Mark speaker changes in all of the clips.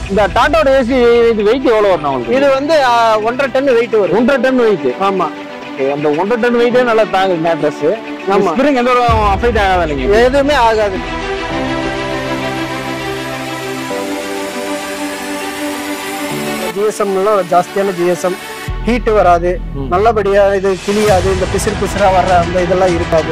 Speaker 1: இந்த டாட்டாவோட ஏசி இது வெயிட் எவ்வளவு வரும் உங்களுக்கு
Speaker 2: இது வந்து ஆ, ஒன்றரை டன் வெயிட் வரும்
Speaker 1: ஒன்றரை டன் வெயிட்
Speaker 2: ஆமா
Speaker 1: அந்த ஒன்றரை டன் வெயிட்டே நல்லா தாங்குது மேட்ரஸ்
Speaker 2: ஆமா.
Speaker 1: ஸ்ப்ரிங் எந்த ஒரு அஃபெக்ட் ஆகாத இல்லைங்க
Speaker 2: எதுவுமே ஆகாது ஜிஎஸ்எம்லாம் ஜாஸ்தியான ஜிஎஸ்எம் ஹீட் வராது
Speaker 1: ம்.
Speaker 2: நல்லபடியா இது கிளியாது இந்த பிசிறு பிசிறா வர்ற அந்த இதெல்லாம் இருக்காது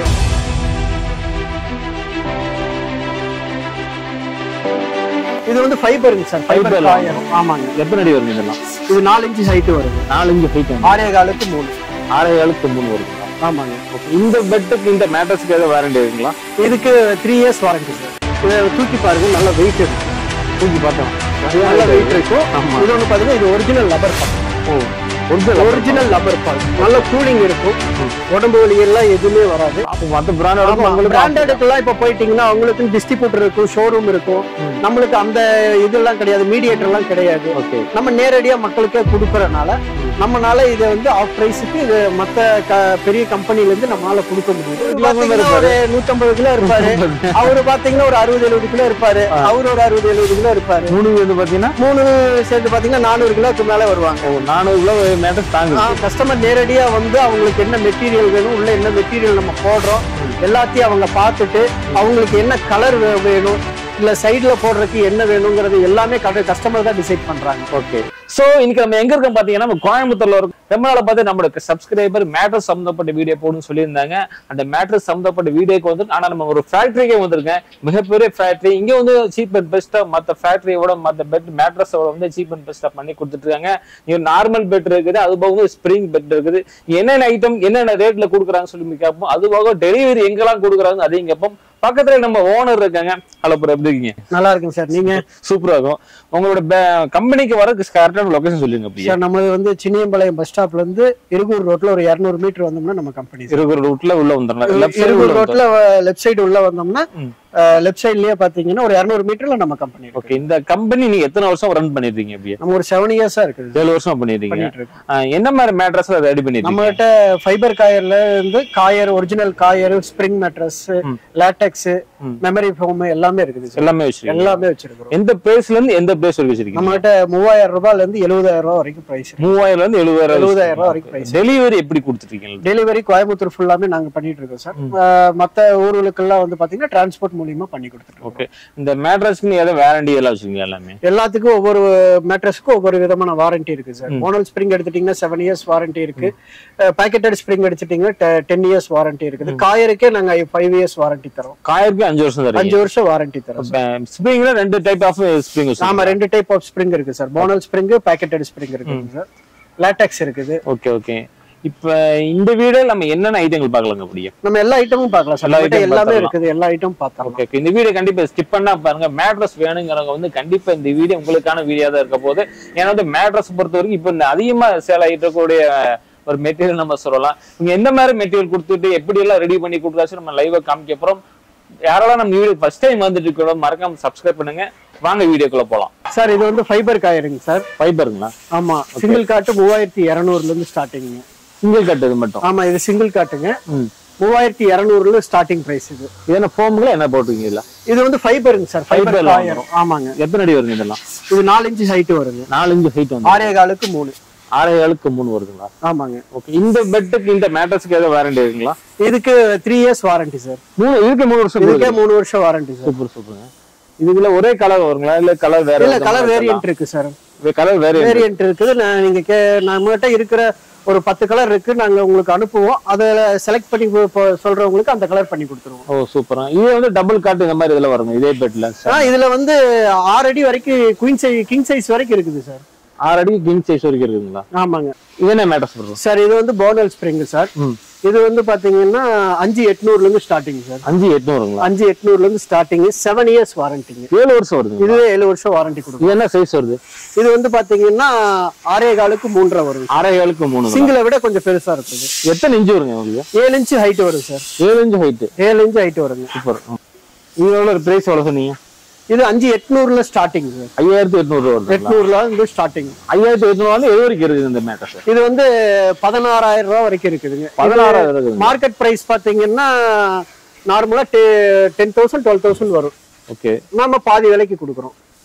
Speaker 2: இது வந்து ஃபைபருங்க சார்
Speaker 1: Fiber
Speaker 2: ஃபைபர்
Speaker 1: ல
Speaker 2: ஆயிரம் ஆமாங்க
Speaker 1: எத்தனை அடி வருங்க இதெல்லாம்
Speaker 2: இது நாலு இன்ச்சு ஹைட் வருது
Speaker 1: நாலு இன்ச்சு ஹைட்
Speaker 2: ஆறே காலுக்கு மூணு
Speaker 1: ஆறே ஏழுக்கு மூணு வருதுங்களா
Speaker 2: ஆமாங்க
Speaker 1: இந்த பெட்டுக்கு இந்த மேட்ரஸ்க்கு ஏதாவது வாரண்டி இருக்குங்களா
Speaker 2: இதுக்கு த்ரீ இயர்ஸ் வாரண்டி சார் இதை தூக்கி பாருங்க நல்ல வெயிட் இருக்கு
Speaker 1: தூக்கி பார்த்தோம்
Speaker 2: நல்ல வெயிட் இருக்கும்
Speaker 1: ஆமா.
Speaker 2: இது ஒன்று பார்த்தீங்கன்னா இது original rubber ball
Speaker 1: oh original
Speaker 2: original rubber ball நல்ல கூலிங் இருக்கும் உடம்பு வலி எல்லாம் எதுவுமே வராது
Speaker 1: அப்போ மற்ற பிராண்டோட உங்களுக்கு
Speaker 2: பிராண்டடுக்கெல்லாம் இப்போ போயிட்டீங்கன்னா அவங்களுக்கு டிஸ்ட்ரிபியூட்டர் இருக்கும் ஷோரூம் இருக்கும்
Speaker 1: ம்.
Speaker 2: நம்மளுக்கு அந்த இதெல்லாம் கிடையாது மீடியேட்டர் எல்லாம் கிடையாது
Speaker 1: ஓகே
Speaker 2: நம்ம நேரடியா மக்களுக்கே கொடுக்கறனால நம்மனால இதை வந்து ஆஃப் பிரைஸுக்கு இது மத்த க- பெரிய கம்பெனில இருந்து நம்மளால கொடுக்க முடியும்
Speaker 1: கிலோ
Speaker 2: பாத்தீங்கன்னா ஒரு நூத்தம்பது கிலோ இருப்பாரு அவரு பாத்தீங்கன்னா ஒரு அறுபது எழுபது கிலோ இருப்பாரு
Speaker 1: ஆ.
Speaker 2: அவரு ஒரு அறுபது எழுபது கிலோ இருப்பாரு
Speaker 1: மூணு வந்து பாத்தீங்கன்னா
Speaker 2: மூணு சேர்ந்து பாத்தீங்கன்னா நானூறு கிலோக்கு மேல வருவாங்க
Speaker 1: ஓ, நானூறு கிலோ மேட்ரஸ் தாங்குது
Speaker 2: கஸ்டமர் நேரடியா வந்து அவங்களுக்கு என்ன மெட்டீரியல் வேணும் உள்ள என்ன மெட்டீரியல் நம்ம போடுறோம் எல்லாத்தையும் அவங்க பார்த்துட்டு அவங்களுக்கு என்ன கலர் வேணும் இல்ல சைடுல போடுறதுக்கு என்ன வேணுங்கிறது எல்லாமே கஸ்டமர் தான் டிசைட் பண்றாங்க
Speaker 1: ஓகே சோ இன்னைக்கு நம்ம எங்க இருக்கோம் பாத்தீங்கன்னா நம்ம கோயம்புத்தூர்ல இருக்கோம் ரொம்ப நாளா பார்த்து நம்மளுக்கு சப்ஸ்கிரைபர் மேட்ரஸ் சம்பந்தப்பட்ட வீடியோ போடுன்னு சொல்லியிருந்தாங்க அந்த மேட்ரஸ் சம்பந்தப்பட்ட வீடியோக்கு வந்து ஆனா நம்ம ஒரு ஃபேக்டரிக்கே வந்திருக்கேன் மிகப்பெரிய ஃபேக்டரி இங்க வந்து சீப் அண்ட் பெஸ்டா மத்த ஃபேக்டரியோட மத்த பெட் மேட்ரஸோட வந்து சீப் அண்ட் பெஸ்டா பண்ணி கொடுத்துட்டு இருக்காங்க இங்க நார்மல் பெட் இருக்குது அது போக ஸ்ப்ரிங் பெட் இருக்குது என்னென்ன ஐட்டம் என்னென்ன ரேட்ல கொடுக்குறாங்கன்னு சொல்லி கேட்போம் அது போக டெலிவரி எங்கெல்லாம் கொடுக்குறாங்க அதையும் கேட்போம் பக்கத்துல நம்ம ஓனர் இருக்காங்க ஹலோ ப்ரோ எப்படி இருக்கீங்க
Speaker 2: நல்லா இருக்குங்க சார் நீங்க
Speaker 1: சூப்பரா இருக்கும் உங்களோட கம்பெனிக்கு வர கரெக்டான லொகேஷன் சொல்லுங்க அப்படியே
Speaker 2: சார் நம்ம வந்து சின்னியம்பாளையம் பஸ் ஸ்டாப்ல இருந்து இருகூர் ரோட்ல ஒரு இரநூறு மீட்டர் வந்தோம்னா நம்ம கம்பெனி
Speaker 1: இருக்கிற ரூட்ல உள்ள வந்துடலாம் லெஃப்ட் சைடு
Speaker 2: இருகூர் ரோட்ல லெஃப்ட் சைடு உள்ள வந்தோம்னா
Speaker 1: ம்.
Speaker 2: லெஃப்ட் சைட்லயே பாத்தீங்கன்னா ஒரு இரநூறு மீட்டர்ல நம்ம கம்பெனி
Speaker 1: ஓகே இந்த கம்பெனி நீங்க எத்தனை வருஷம் ரன் பண்ணிருக்கீங்க அப்படியே
Speaker 2: நம்ம ஒரு செவன் இயர்ஸா இருக்குது
Speaker 1: ஏழு வருஷம் பண்ணிருக்கீங்க
Speaker 2: பண்ணிட்டு இருக்கோம்
Speaker 1: ஆஹ் என்ன மாதிரி மேட்ரஸ் ரெடி பண்ணிருக்கீங்க
Speaker 2: நம்ம கிட்ட ஃபைபர் காயர்ல இருந்து coir original coir spring mattress
Speaker 1: ம்.
Speaker 2: லேட்டெக்ஸ்
Speaker 1: ம்.
Speaker 2: மெமரி ஃபோம் எல்லாமே இருக்குது சார்
Speaker 1: எல்லாமே வச்சிருக்கீங்க
Speaker 2: எல்லாமே வச்சிருக்கிறோம்
Speaker 1: எந்த பிளேஸ்ல இருந்து எந்த பிளேஸ் வரைக்கும் வச்சிருக்கீங்க
Speaker 2: நம்ம கிட்ட மூவாயிரம் ரூபாயில இருந்து எழுபதாயிரம் ரூபாய் வரைக்கும் பிரைஸ்
Speaker 1: மூவாயிரம் இருந்து எழுபதாயிரம்
Speaker 2: எழுபதாயிரம் ரூபாய் வரைக்கும் பிரைஸ்
Speaker 1: டெலிவரி எப்படி கொடுத்துருக்கீங்க
Speaker 2: டெலிவரி கோயம்புத்தூர் ஃபுல்லாமே நாங்க பண்ணிட்டு இருக்கோம் சார் அஹ் மத்த ஊர்களுக்கெல்லாம் வந்து பாத்தீங்கன்னா டிரான்ஸ்போர்ட் மூலியமா பண்ணி கொடுத்துருக்கோம்
Speaker 1: ஓகே இந்த மேட்ரஸ்க்கு ஏதாவது வேரண்டி எல்லாம் வச்சிருக்கீங்க எல்லாமே
Speaker 2: எல்லாத்துக்கும் ஒவ்வொரு மேட்ரஸ்க்கும் ஒவ்வொரு விதமான வாரண்டி இருக்கு சார்
Speaker 1: ம்.
Speaker 2: மோனல் ஸ்ப்ரிங் எடுத்துட்டீங்கன்னா செவன் இயர்ஸ் வாரண்டி இருக்கு பேக்கெட்டட் ஸ்ப்ரிங் எடுத்துட்டீங்கன்னா டென் இயர்ஸ் வாரண்டி இருக்குது காயருக்கே நாங்க ஃபைவ் இயர்ஸ் வாரண்டி தரோம்
Speaker 1: காயருக்கு அஞ்சு வருஷம் தரீங்க
Speaker 2: அஞ்சு வருஷம் வாரண்டி தரோம்
Speaker 1: ஸ்ப்ரிங்ல ரெண்டு டைப் ஆஃப் ஸ்ப்ரிங்
Speaker 2: ஆமா ரெண்டு டைப் ஆஃப் ஸ்ப்ரிங் இருக்கு sir bonnell spring pocketed spring இருக்குது சார் லேட்டெக்ஸ் இருக்குது
Speaker 1: ஓகே ஓகே இப்ப இந்த வீடியோ நம்ம என்னென்ன ஐட்டங்கள் பார்க்கலாங்க அப்படியே
Speaker 2: நம்ம எல்லா ஐட்டமும் பார்க்கலாம் சார்
Speaker 1: எல்லா
Speaker 2: நம்மகிட்ட
Speaker 1: item
Speaker 2: எல்லாமே
Speaker 1: பார்த்துடலாம்.
Speaker 2: இருக்குது எல்லா ஐட்டமும் பார்த்தோம்
Speaker 1: ஓகே ஓகே இந்த வீடியோ கண்டிப்பா ஸ்கிப் பண்ணா பாருங்க மேட்ரஸ் வேணுங்கிறவங்க வந்து கண்டிப்பா இந்த வீடியோ உங்களுக்கான வீடியோ தான் இருக்க போகுது ஏன்னா வந்து மேட்ரஸ் பொறுத்த வரைக்கும் இப்போ இந்த அதிகமா சேல் ஆகிட்டு இருக்கக்கூடிய ஒரு மெட்டீரியல் நம்ம சொல்லலாம் இவங்க எந்த மாதிரி மெட்டீரியல் கொடுத்துட்டு எப்படி எல்லாம் ரெடி பண்ணி கொடுத்தாச்சு நம்ம லைவா காமிக்க போறோம் யாரெல்லாம் நம்ம வீடியோ ஃபர்ஸ்ட் டைம் வந்துட்டு இருக்கோம் மறக்காம சப்ஸ்கிரைப் பண்ணுங்க வாங்க வீடியோக்குள்ள போலாம்
Speaker 2: சார் இது வந்து ஃபைபர் காயருங்க சார்
Speaker 1: ஃபைபருங்களா
Speaker 2: ஆமா சிங்கிள் காட்டு மூவாயிரத்தி இரநூறுல இருந்து ஸ்டார்டிங்
Speaker 1: சிங்கிள் கட் இது மட்டும்
Speaker 2: ஆமா இது சிங்கிள் காட்டுங்க
Speaker 1: ம்.
Speaker 2: மூவாயிரத்தி இரநூறுல ஸ்டார்டிங் பிரைஸ் இது
Speaker 1: இது என்ன ஃபோம்ல என்ன போட்டுருக்கீங்க இல்ல
Speaker 2: இது வந்து ஃபைபருங்க சார்
Speaker 1: Fiber
Speaker 2: ஃபைபர்
Speaker 1: ல
Speaker 2: காயரும் ஆமாங்க
Speaker 1: எத்தனை அடி வருங்க இதெல்லாம்
Speaker 2: இது நாலு இன்ச்சு ஹைட் வருங்க
Speaker 1: நாலஞ்சு ஹைட் வந்து
Speaker 2: ஆறே காலுக்கு மூணு
Speaker 1: ஆறே ஏழுக்கு மூணு வருதுங்களா
Speaker 2: ஆமாங்க
Speaker 1: ஓகே இந்த பெட்டுக்கு இந்த மேட்ரஸ்க்கு ஏதாவது வாரண்டி இருக்குங்களா
Speaker 2: இதுக்கு த்ரீ இயர்ஸ் வாரண்டி சார்
Speaker 1: மூணு இதுக்கு மூணு வருஷம்
Speaker 2: இதுக்கே மூணு வருஷம் வாரண்டி சார்
Speaker 1: சூப்பர் சூப்பருங்க இதுல ஒரே கலர் வருங்களா இல்ல கலர் வேற
Speaker 2: இல்ல கலர் வேரியன்ட் இருக்கு சார்
Speaker 1: கலர் வேற
Speaker 2: வேரியன்ட் இருக்குது நான் நீங்க கே நம்மகிட்ட இருக்கிற ஒரு பத்து கலர் இருக்கு நாங்க உங்களுக்கு அனுப்புவோம் அதை செலக்ட் பண்ணி போ- போ- சொல்றவங்களுக்கு அந்த கலர் பண்ணி கொடுத்துருவோம்
Speaker 1: ஓ சூப்பரா இது வந்து டபுள் காட் இந்த மாதிரி இதுல வருங்க இதே பெட்ல
Speaker 2: ஆ இதுல வந்து ஆறு அடி வரைக்கும் குயின் சைஸ் கிங் சைஸ் வரைக்கும் இருக்குது சார்
Speaker 1: ஆறு அடி கிங் சைஸ் வரைக்கும் இருக்குங்களா
Speaker 2: ஆமாங்க
Speaker 1: இது என்ன மேட்டர்ஸ் பண்றோம்
Speaker 2: சார் இது வந்து போனல் ஸ்ப்ரிங் சார்
Speaker 1: ம்.
Speaker 2: இது வந்து பாத்தீங்கன்னா அஞ்சு எட்நூறுல இருந்து ஸ்டார்டிங் சார்
Speaker 1: அஞ்சு எட்நூறுங்களா
Speaker 2: அஞ்சு எட்நூறுல இருந்து ஸ்டார்டிங் செவன் இயர்ஸ் வாரண்டிங்க
Speaker 1: ஏழு வருஷம் வருதுங்க
Speaker 2: இதுவே ஏழு வருஷம் வாரண்டி கொடுக்கும்
Speaker 1: இது என்ன சைஸ் வருது
Speaker 2: இது வந்து பாத்தீங்கன்னா ஆறே காலுக்கு மூன்றரை வரும்
Speaker 1: அரை ஏழுக்கு மூணு
Speaker 2: சிங்கிளை விட கொஞ்சம் பெருசா இருக்குது
Speaker 1: எத்தனை இன்ச்சு வருங்க உங்களுக்கு
Speaker 2: ஏழு இன்ச்சு ஹைட் வரும் சார்
Speaker 1: ஏழு இன்ச்சு ஹைட்
Speaker 2: ஏழு இன்ச்சு ஹைட் வருங்க
Speaker 1: சூப்பர் இதோட ஒரு பிரைஸ் எவ்வளவு சொன்னீங்க
Speaker 2: இது அஞ்சு எட்நூறுல ஸ்டார்டிங் சார்
Speaker 1: ஐயாயிரத்தி எட்நூறு வருது
Speaker 2: எட்நூறுல இருந்து ஸ்டார்டிங்
Speaker 1: ஐயாயிரத்தி எட்நூறு வந்து எது வரைக்கும் இருக்குது இந்த மேட்டர்ஸ்
Speaker 2: இது வந்து பதினாறாயிரம் ரூபாய் வரைக்கும் இருக்குதுங்க
Speaker 1: பதினாறாயிரம் இருக்குது
Speaker 2: மார்க்கெட் பிரைஸ் பாத்தீங்கன்னா நார்மலா டென் தௌசண்ட் டுவெல் தௌசண்ட் வரும்
Speaker 1: ஓகே
Speaker 2: நாம பாதி விலைக்கு கொடுக்குறோம்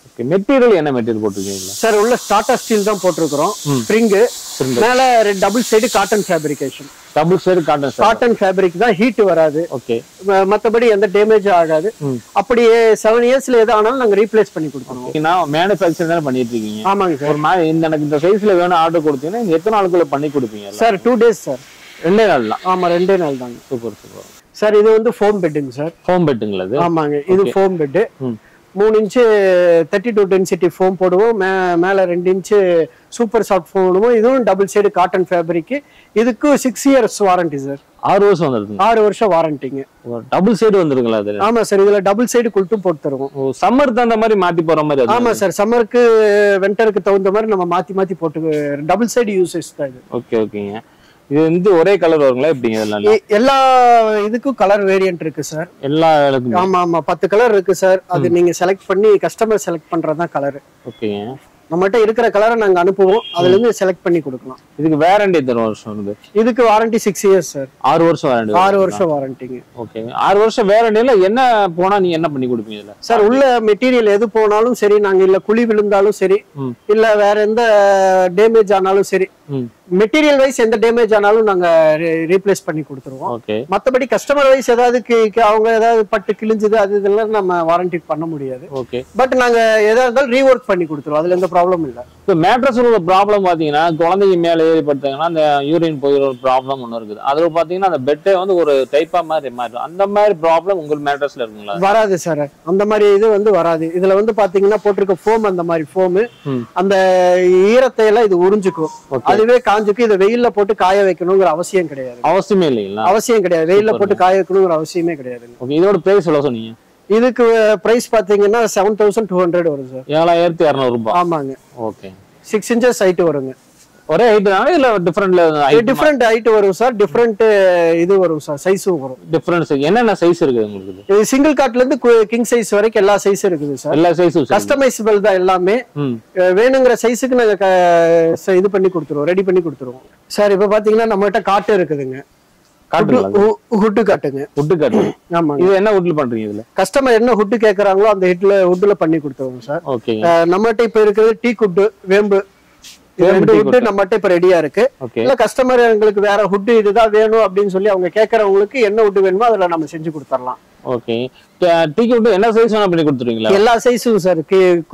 Speaker 1: ஓகே மெட்டீரியல் என்ன மெட்டீரியல் போட்டிருக்கீங்களா
Speaker 2: சார் உள்ள டாடா ஸ்டீல் தான் போட்டிருக்கிறோம் ஸ்ப்ரிங்கு மேல double side cotton fabrication
Speaker 1: double side cotton sir
Speaker 2: cotton fabric தான் ஹீட் வராது
Speaker 1: ஓகே
Speaker 2: ம- மத்தபடி எந்த டேமேஜும் ஆகாது அப்படியே செவன் இயர்ஸ்ல எது ஆனாலும் நாங்க ரீப்ளேஸ் பண்ணி கொடுத்துருவோம்
Speaker 1: நான் மேனுஃபேக்சர் தானே பண்ணிட்டு இருக்கீங்க
Speaker 2: ஆமாங்க சார்
Speaker 1: ஒரு மாதிரி இந்த எனக்கு இந்த சைஸ்ல வேணும் ஆர்டர் கொடுத்தீங்கன்னா நீங்க எத்தனை நாளுக்குள்ள பண்ணி கொடுப்பீங்க
Speaker 2: சார் டூ டேஸ் சார்
Speaker 1: ரெண்டே நாள் தான்
Speaker 2: ஆமா ரெண்டே நாள் தாங்க
Speaker 1: சூப்பர் சூப்பர்
Speaker 2: சார் இது வந்து ஃபோம் பெட்டுங்க சார்
Speaker 1: ஹோம் பெட்டுங்களா இது
Speaker 2: ஆமாங்க இது ஃபோம் பெட்டு
Speaker 1: ம்.
Speaker 2: மூணு inch thirty two density foam போடுவோம் மே மேலே ரெண்டு இன்ச்சு சூப்பர் சாஃப்ட் ஃபோம் போடுவோம் இதுவும் டபுள் சைடு காட்டன் ஃபேப்ரிக் இதுக்கு சிக்ஸ் இயர்ஸ் வாரண்டி சார்
Speaker 1: ஆறு வருஷம் வந்துருதுங்க
Speaker 2: ஆறு வருஷம் வாரண்டிங்க
Speaker 1: டபுள் சைடு வந்துருங்களா அது
Speaker 2: ஆமா சார் இதுல டபுள் சைடு குல்ட்டும் போட்டு தருவோம்
Speaker 1: ஓ சம்மர் தகுந்த மாதிரி மாத்தி போற மாதிரி அது
Speaker 2: ஆமா சார் சம்மருக்கு வெண்டருக்கு தகுந்த மாதிரி நம்ம மாத்தி மாத்தி போட்டு டபுள் சைடு யூசஸ் தான் இது
Speaker 1: ஓகே ஓகேங்க இது வந்து ஒரே கலர் வருங்களா எப்படிங்க இதெல்லாம்
Speaker 2: எ- எல்லா இதுக்கும் கலர் வேரியன்ட் இருக்கு சார்
Speaker 1: எல்லா இடத்துக்கும்
Speaker 2: ஆமா ஆமா பத்து கலர் இருக்கு சார் அது நீங்க செலக்ட் பண்ணி கஸ்டமர் செலக்ட் பண்றதுதான் கலர்
Speaker 1: ஓகேங்க
Speaker 2: நம்மகிட்ட இருக்கிற கலரை நாங்க அனுப்புவோம் அதுல இருந்து செலக்ட் பண்ணி கொடுக்கலாம்
Speaker 1: இதுக்கு வேரண்டி எத்தனை வருஷம் வருது
Speaker 2: இதுக்கு வாரண்டி சிக்ஸ் இயர்ஸ் சார்
Speaker 1: ஆறு வருஷம் வேரண்டி
Speaker 2: ஆறு வருஷம் வாரண்டிங்க
Speaker 1: ஓகே ஆறு வருஷம் வேரண்டில என்ன போனா நீங்க என்ன பண்ணி கொடுப்பீங்க இதுல
Speaker 2: சார் உள்ள மெட்டீரியல் எது போனாலும் சரி நாங்க இல்ல குழி விழுந்தாலும் சரி
Speaker 1: ம்.
Speaker 2: இல்ல வேற எந்த டேமேஜ் ஆனாலும் சரி
Speaker 1: ம்
Speaker 2: மெட்டீரியல் வைஸ் எந்த டேமேஜ் ஆனாலும் நாங்க ரீப்ளேஸ் பண்ணி கொடுத்துருவோம்
Speaker 1: ஓகே
Speaker 2: மத்தபடி கஸ்டமர் வைஸ் ஏதாவது கி- கி- அவங்க ஏதாவது பட்டு கிழிஞ்சது அது இதெல்லாம் நம்ம வாரண்டி பண்ண முடியாது
Speaker 1: ஓகே
Speaker 2: பட் நாங்க எதா இருந்தாலும் ரீஒர்க் பண்ணி கொடுத்துருவோம் அதுல எந்த ப்ராப்ளம் இல்ல
Speaker 1: இப்போ மேட்ரஸ் உள்ள ப்ராப்ளம் பாத்தீங்கன்னா குழந்தைங்க மேல ஏறி படுத்தாங்கன்னா அந்த யூரின் போகிற ஒரு ப்ராப்ளம் ஒன்று இருக்குது அதுல பாத்தீங்கன்னா அந்த பெட்டே வந்து ஒரு டைப்பா மாதிரி மாறிடும் அந்த மாதிரி ப்ராப்ளம் உங்க மேட்ரஸ்ல இருக்குங்களா
Speaker 2: வராது சார் அந்த மாதிரி இது வந்து வராது இதுல வந்து பாத்தீங்கன்னா போட்டிருக்க ஃபோம் அந்த மாதிரி ஃபோமு
Speaker 1: ம்.
Speaker 2: அந்த ஈரத்தை எல்லாம் இது உறிஞ்சுக்கும்
Speaker 1: ஓகே
Speaker 2: அதுவே காஞ்சுக்கும் இதை வெயில்ல போட்டு காய வைக்கணுங்கிற அவசியம் கிடையாது
Speaker 1: அவசியமே இல்லைங்களா
Speaker 2: அவசியம் கிடையாது வெயில்ல போட்டு காய வைக்கணுங்கிற அவசியமே கிடையாதுங்க
Speaker 1: ஓகே இதோட பிரைஸ் எவ்வளவு சொன்னீங்க
Speaker 2: இதுக்கு பிரைஸ் பாத்தீங்கன்னா செவன் தௌசண்ட் டூ ஹண்ட்ரட் வரும் சார்
Speaker 1: ஏழாயிரத்தி இரநூறு ரூபாய்
Speaker 2: ஆமாங்க
Speaker 1: ஓகே
Speaker 2: சிக்ஸ் இன்ச்சஸ் ஹைட் வருங்க
Speaker 1: ஒரே ஹைட்னால இல்ல டிஃபரெண்ட்ல
Speaker 2: டிஃப்ரெண்ட் ஹைட் வரும் சார் டிஃப்ரெண்ட் இது வரும் சார் சைஸும் வரும்
Speaker 1: டிஃபரன்ஸ் என்னென்ன சைஸ் இருக்குது உங்களுக்கு இது?
Speaker 2: இது சிங்கிள் காட்ல இருந்து கிங் சைஸ் வரைக்கும் எல்லா சைஸும் இருக்குது சார்
Speaker 1: எல்லா சைஸும்
Speaker 2: கஸ்டமைசபிள் தான் எல்லாமே
Speaker 1: ம்
Speaker 2: அஹ் வேணுங்கிற சைஸுக்கு நாங்க க- ச- இது பண்ணி கொடுத்துருவோம் ரெடி பண்ணி கொடுத்துருவோம் சார் இப்ப பாத்தீங்கன்னா நம்மகிட்ட காட்டு இருக்குதுங்க
Speaker 1: காட்டுங்களா
Speaker 2: ஹுட்டு காட்டுங்க
Speaker 1: உட்டு காட்டு
Speaker 2: ஆமாங்க
Speaker 1: இது என்ன உட்ல பண்றீங்க இதுல
Speaker 2: கஸ்டமர் என்ன ஹுட்டு கேக்குறாங்களோ அந்த ஹிட்ல ஹுட்ல பண்ணி கொடுத்துருவோம் சார்
Speaker 1: ஓகே
Speaker 2: அஹ் நம்மகிட்ட இப்ப இருக்கிறது டீ குட்டு வேம்பு இது
Speaker 1: வேம்பு
Speaker 2: ரெண்டு
Speaker 1: டீ
Speaker 2: ஹுட்டு நம்மகிட்ட இப்ப ரெடியா இருக்கு
Speaker 1: ஓகே
Speaker 2: இல்ல கஸ்டமர் எங்களுக்கு வேற ஹுட்டு இதுதான் வேணும் அப்படின்னு சொல்லி அவங்க கேக்குறவங்களுக்கு என்ன ஹுட்டு வேணுமோ அதுல நம்ம செஞ்சு கொடுத்துடலாம்
Speaker 1: ஓகே டீக்கு விட்டு என்ன சைஸ் வேணா பண்ணி கொடுத்துருவீங்களா
Speaker 2: எல்லா சைஸும் சார்